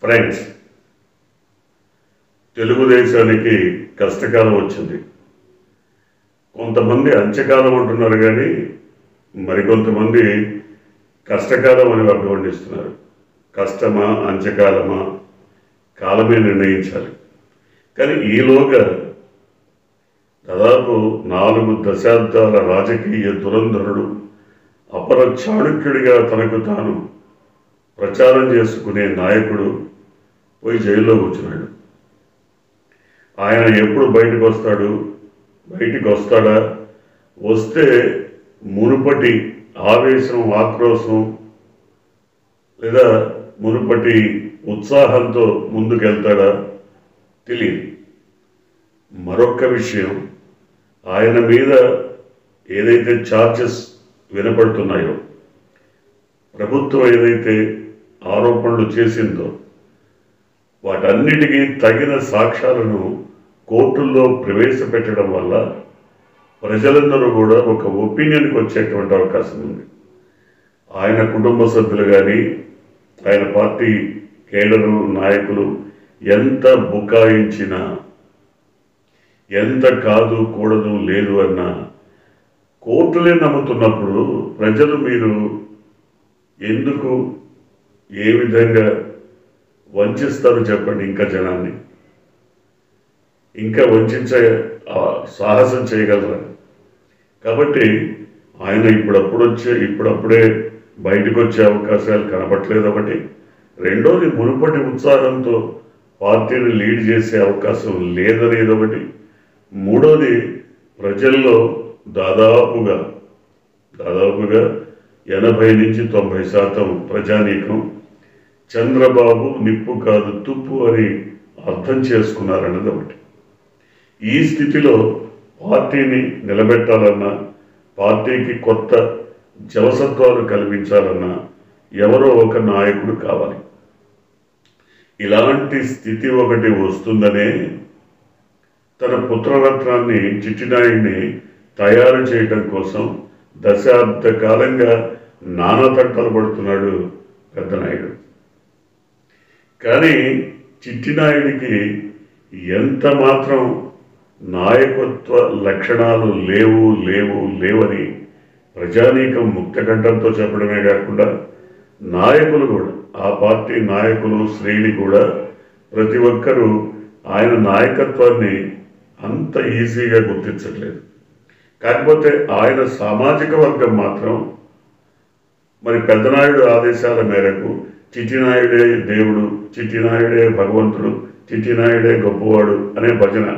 friends తెలుగుదేశానికి కష్టకాలం వచ్చింది కొంతమంది అంత్యకాలం అంటున్నారు కానీ మరికొంతమంది కష్టకాలం అని అభివర్ణిస్తున్నారు కష్టమా అంత్యకాలమా కాలమే నిర్ణయించాలి కానీ ఈలోగా దాదాపు నాలుగు దశాబ్దాల రాజకీయ దురంధరుడు అపర చాణుక్యుడిగా తనకు తాను ప్రచారం చేసుకునే నాయకుడు పోయి జైల్లో కూర్చున్నాడు ఆయన ఎప్పుడు బయటకు వస్తాడు బయటికి వస్తాడా వస్తే మునుపటి ఆవేశం ఆక్రోశం లేదా మునుపటి ఉత్సాహంతో ముందుకెళ్తాడా తెలియదు మరొక్క విషయం ఆయన మీద ఏదైతే ఛార్జెస్ వినపడుతున్నాయో ప్రభుత్వం ఏదైతే ఆరోపణలు చేసిందో వాటన్నిటికీ తగిన సాక్ష్యాలను కోర్టుల్లో ప్రవేశపెట్టడం వల్ల ప్రజలందరూ కూడా ఒక ఒపీనియన్కి వచ్చేటువంటి అవకాశం ఉంది ఆయన కుటుంబ సభ్యులు కానీ ఆయన పార్టీ కేడరు నాయకులు ఎంత బుకాయించినా ఎంత కాదు కూడదు లేదు అన్న కోర్టులే నమ్ముతున్నప్పుడు ప్రజలు మీరు ఎందుకు ఏ విధంగా వంచిస్తారు చెప్పండి ఇంకా జనాన్ని ఇంకా వంచే ఆ, సాహసం చేయగలరా కాబట్టి ఆయన ఇప్పుడప్పుడు వచ్చే ఇప్పుడప్పుడే బయటకు వచ్చే అవకాశాలు కనపట్లేదు ఒకటి రెండోది మునుపటి ఉత్సాహంతో పార్టీని లీడ్ చేసే అవకాశం లేదనేది ఒకటి మూడోది ప్రజల్లో దాదాపుగా దాదాపుగా ఎనభై నుంచి తొంభై శాతం ప్రజానీకం చంద్రబాబు నిప్పు కాదు తుప్పు అని అర్థం చేసుకున్నారన్నది ఒకటి ఈ స్థితిలో పార్టీని నిలబెట్టాలన్నా పార్టీకి కొత్త జవసత్వాలు కల్పించాలన్నా ఎవరో ఒక నాయకుడు కావాలి ఇలాంటి స్థితి ఒకటి వస్తుందనే తన పుత్రరత్నాన్ని చిట్టినాయుడిని తయారు చేయటం కోసం దశాబ్ద కాలంగా నానతంటలు పడుతున్నాడు పెద్దనాయుడు కానీ చిట్టినాయుడికి ఎంత మాత్రం నాయకత్వ లక్షణాలు లేవు లేవు లేవని ప్రజానీకం ముక్తకంఠంతో చెప్పడమే కాకుండా నాయకులు కూడా ఆ పార్టీ నాయకులు శ్రేణి కూడా ప్రతి ఒక్కరూ ఆయన నాయకత్వాన్ని అంత ఈజీగా గుర్తించట్లేదు కాకపోతే ఆయన సామాజిక వర్గం మాత్రం మరి పెద్దనాయుడు ఆదేశాల మేరకు చిట్టినాయుడే దేవుడు చిట్టినాయుడే భగవంతుడు చిట్టినాయుడే గొప్పవాడు అనే భజన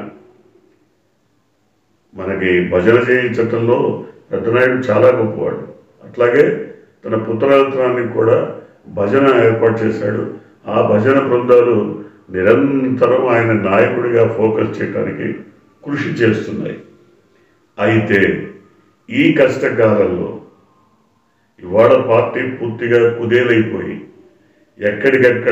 మనకి భజన చేయించటంలో పెద్దనాయుడు చాలా గొప్పవాడు అట్లాగే తన పుత్రరత్నాన్ని కూడా భజన ఏర్పాటు చేశాడు ఆ భజన బృందాలు నిరంతరం ఆయన నాయకుడిగా ఫోకస్ చేయడానికి కృషి చేస్తున్నాయి అయితే ఈ కష్టకాలంలో ఇవాళ పార్టీ పూర్తిగా కుదేలైపోయి ఎక్కడికెక్కడ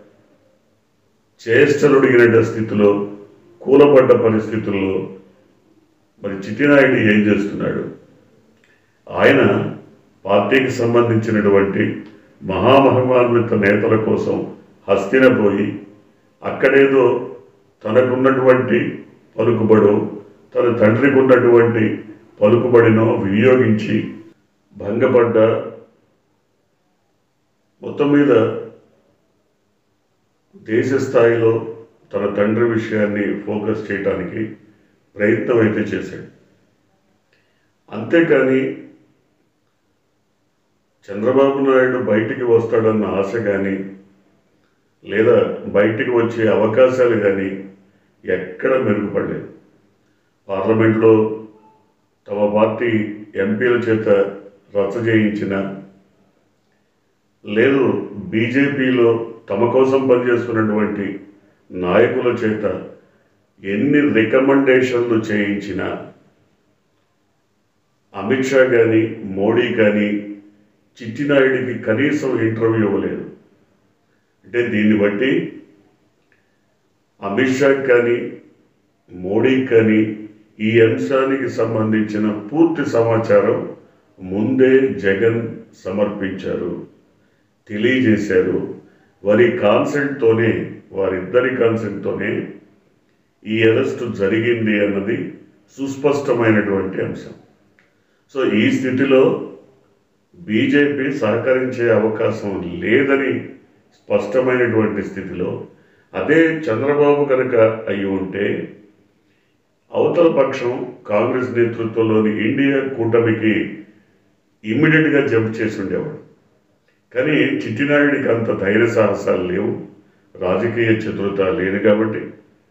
చేష్టలుడిగిన స్థితిలో కూలబడ్డ పరిస్థితుల్లో మరి చిట్టినాయుడు ఏం చేస్తున్నాడు ఆయన పార్టీకి సంబంధించినటువంటి మహామహిమాన్విత నేతల కోసం హస్తిన పోయి అక్కడేదో తనకున్నటువంటి పలుకుబడో తన తండ్రికి ఉన్నటువంటి పలుకుబడినో వినియోగించి భంగపడ్డ మొత్తం మీద దేశ స్థాయిలో తన తండ్రి విషయాన్ని ఫోకస్ చేయడానికి ప్రయత్నం అయితే చేశాడు అంతేకాని చంద్రబాబు నాయుడు బయటికి వస్తాడన్న ఆశ కానీ లేదా బయటికి వచ్చే అవకాశాలు కానీ ఎక్కడ మెరుగుపడలేదు పార్లమెంట్లో తమ పార్టీ ఎంపీల చేత రచ్చ చేయించిన లేదు బీజేపీలో తమ కోసం పనిచేస్తున్నటువంటి నాయకుల చేత ఎన్ని రికమెండేషన్లు చేయించినా అమిత్ షా కానీ మోడీ కానీ చిట్టినాయుడికి కనీసం ఇంటర్వ్యూ ఇవ్వలేదు అంటే దీన్ని బట్టి అమిత్ షా కానీ మోడీ కానీ ఈ అంశానికి సంబంధించిన పూర్తి సమాచారం ముందే జగన్ సమర్పించారు తెలియజేశారు వారి కాన్సెంట్తోనే వారిద్దరి కాన్సెంట్తోనే ఈ అరెస్టు జరిగింది అన్నది సుస్పష్టమైనటువంటి అంశం సో ఈ స్థితిలో బీజేపీ సహకరించే అవకాశం లేదని స్పష్టమైనటువంటి స్థితిలో అదే చంద్రబాబు కనుక అయి ఉంటే అవతల పక్షం కాంగ్రెస్ నేతృత్వంలోని ఇండియా కూటమికి ఇమ్మీడియట్గా జంప్ చేసి ఉండేవాడు కానీ చిట్టినాయుడికి అంత ధైర్య సాహసాలు లేవు రాజకీయ చతురత లేదు కాబట్టి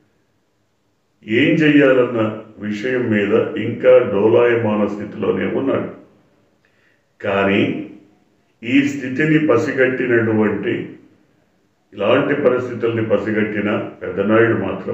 ఏం చెయ్యాలన్న విషయం మీద ఇంకా డోలాయమాన స్థితిలోనే ఉన్నాడు కానీ ఈ స్థితిని పసిగట్టినటువంటి ఇలాంటి పరిస్థితుల్ని పసిగట్టిన పెద్దనాయుడు మాత్రం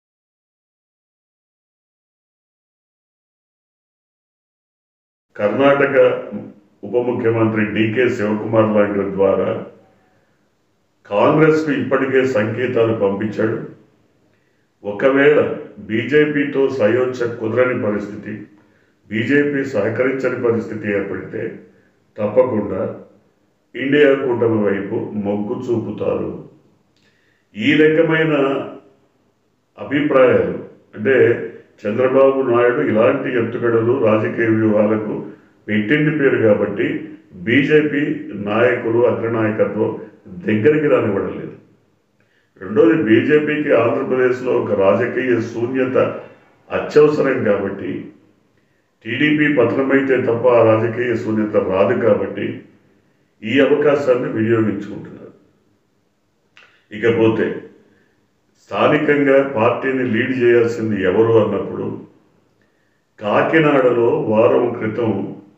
కర్ణాటక ఉప ముఖ్యమంత్రి డికే శివకుమార్ లాంటి ద్వారా కాంగ్రెస్కు ఇప్పటికే సంకేతాలు పంపించాడు ఒకవేళ బీజేపీతో సయోధ్య కుదరని పరిస్థితి బీజేపీ సహకరించని పరిస్థితి ఏర్పడితే తప్పకుండా ఇండియా కూటమి వైపు మొగ్గు చూపుతారు ఈ రకమైన అభిప్రాయాలు అంటే చంద్రబాబు నాయుడు ఇలాంటి ఎత్తుగడలు రాజకీయ వ్యూహాలకు పెట్టింది పేరు కాబట్టి బీజేపీ నాయకులు అగ్రనాయకత్వం దగ్గరికి రానివ్వడం లేదు రెండోది బీజేపీకి ఆంధ్రప్రదేశ్లో ఒక రాజకీయ శూన్యత అత్యవసరం కాబట్టి టీడీపీ పతనమైతే తప్ప ఆ రాజకీయ శూన్యత రాదు కాబట్టి ఈ అవకాశాన్ని వినియోగించుకుంటున్నారు ఇకపోతే స్థానికంగా పార్టీని లీడ్ చేయాల్సింది ఎవరు అన్నప్పుడు కాకినాడలో వారం క్రితం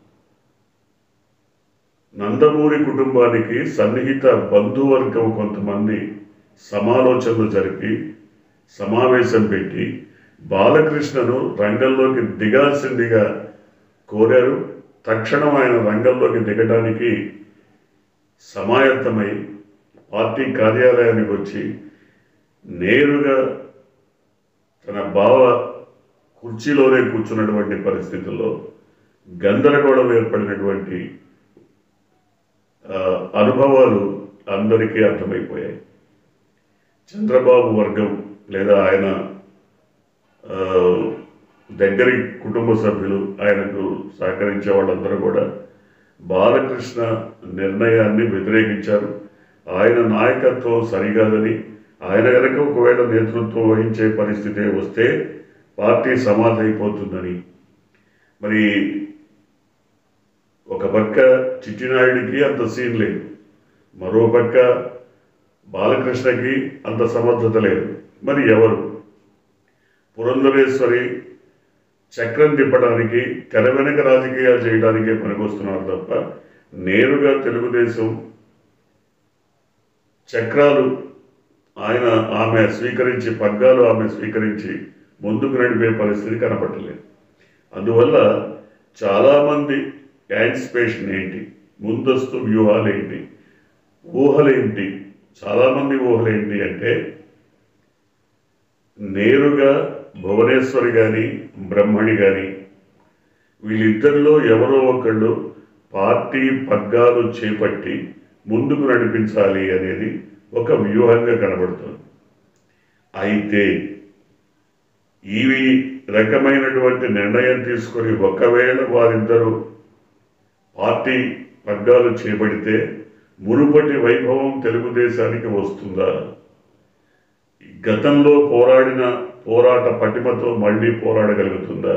నందమూరి కుటుంబానికి సన్నిహిత బంధువర్గం కొంతమంది సమాలోచనలు జరిపి సమావేశం పెట్టి బాలకృష్ణను రంగంలోకి దిగాల్సిందిగా కోరారు తక్షణం ఆయన రంగంలోకి దిగడానికి సమాయత్తమై పార్టీ కార్యాలయానికి వచ్చి నేరుగా తన బావ కుర్చీలోనే కూర్చున్నటువంటి పరిస్థితుల్లో గందరగోళం ఏర్పడినటువంటి ఆ, అనుభవాలు అందరికీ అర్థమైపోయాయి చంద్రబాబు వర్గం లేదా ఆయన ఆ, దగ్గరి కుటుంబ సభ్యులు ఆయనకు సహకరించే వాళ్ళందరూ కూడా బాలకృష్ణ నిర్ణయాన్ని వ్యతిరేకించారు ఆయన నాయకత్వం సరికాదని ఆయన కనుక ఒకవేళ నేతృత్వం వహించే పరిస్థితి వస్తే పార్టీ సమాధైపోతుందని మరి ఒక పక్క చిట్టినాయుడికి అంత సీన్ లేదు మరో పక్క బాలకృష్ణకి అంత సమర్థత లేదు మరి ఎవరు పురంధరేశ్వరి చక్రం తిప్పడానికి తెర వెనక రాజకీయాలు చేయడానికే పనికొస్తున్నారు తప్ప నేరుగా తెలుగుదేశం చక్రాలు ఆయన ఆమె స్వీకరించి పగ్గాలు ఆమె స్వీకరించి ముందుకు నడిపే పరిస్థితి కనపడలేదు అందువల్ల చాలామంది యాంటిసిపేషన్ ఏంటి ముందస్తు వ్యూహాలు ఏంటి ఊహలేంటి చాలామంది ఊహలేంటి అంటే నేరుగా భువనేశ్వరి కానీ బ్రహ్మణి కానీ వీళ్ళిద్దరిలో ఎవరో ఒకళ్ళు పార్టీ పగ్గాలు చేపట్టి ముందుకు నడిపించాలి అనేది ఒక వ్యూహంగా కనబడుతుంది అయితే ఈ రకమైనటువంటి నిర్ణయం తీసుకొని ఒకవేళ వారిద్దరూ పార్టీ పగ్గాలు చేపడితే మునుపటి వైభవం తెలుగుదేశానికి వస్తుందా గతంలో పోరాడిన పోరాట పటిమతో మళ్ళీ పోరాడగలుగుతుందా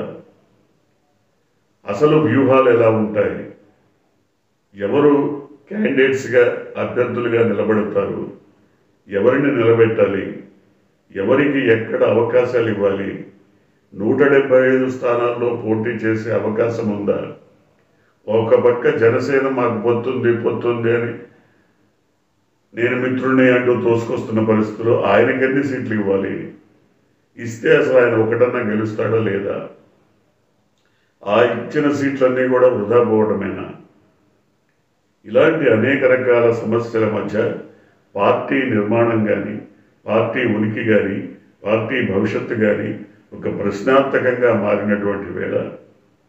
అసలు వ్యూహాలు ఎలా ఉంటాయి ఎవరు క్యాండిడేట్స్గా అభ్యర్థులుగా నిలబడతారు ఎవరిని నిలబెట్టాలి ఎవరికి ఎక్కడ అవకాశాలు ఇవ్వాలి నూట డెబ్బై ఐదు స్థానాల్లో పోటీ చేసే అవకాశం ఉందా ఒక పక్క జనసేన మాకు పొత్తుంది పొత్తుంది అని నేను మిత్రుడిని అంటూ తోసుకొస్తున్న పరిస్థితిలో ఆయనకి ఎన్ని సీట్లు ఇవ్వాలి ఇస్తే అసలు ఆయన ఒకటన్నా గెలుస్తాడా లేదా ఆ ఇచ్చిన సీట్లన్నీ కూడా వృధా పోవడమేనా ఇలాంటి అనేక రకాల సమస్యల మధ్య పార్టీ నిర్మాణం కానీ పార్టీ ఉనికి కానీ పార్టీ భవిష్యత్తు కానీ ఒక ప్రశ్నార్థకంగా మారినటువంటి వేళ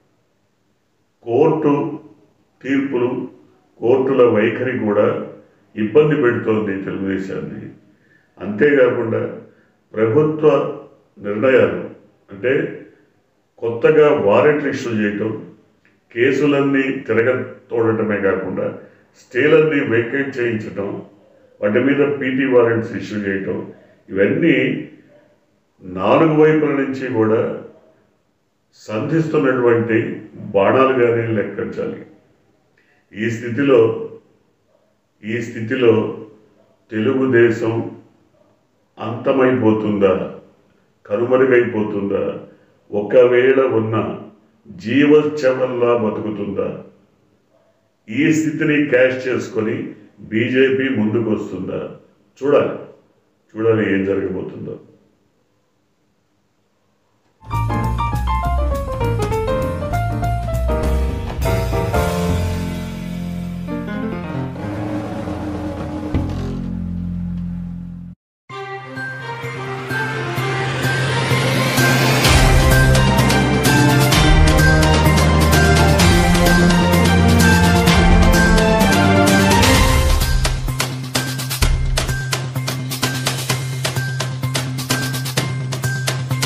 కోర్టు తీర్పులు కోర్టుల వైఖరి కూడా ఇబ్బంది పెడుతోంది తెలుగుదేశాన్ని అంతేకాకుండా ప్రభుత్వ నిర్ణయాలు అంటే కొత్తగా వారెంట్లు ఇష్యూ చేయటం కేసులన్నీ తిరగ తోడటమే కాకుండా స్టేలన్నీ వెకేట్ చేయించటం వాటి మీద పీటీ వారెంట్స్ ఇష్యూ చేయటం ఇవన్నీ నాలుగు వైపుల నుంచి కూడా సంధిస్తున్నటువంటి బాణాలుగానే లెక్కించాలి ఈ స్థితిలో ఈ స్థితిలో తెలుగుదేశం అంతమైపోతుందా కనుమరుగైపోతుందా ఒకవేళ ఉన్న జీవోత్సవంలా బతుకుతుందా ఈ స్థితిని క్యాష్ చేసుకొని బీజేపీ ముందుకు వస్తుందా చూడాలి చూడాలి ఏం జరగబోతుందో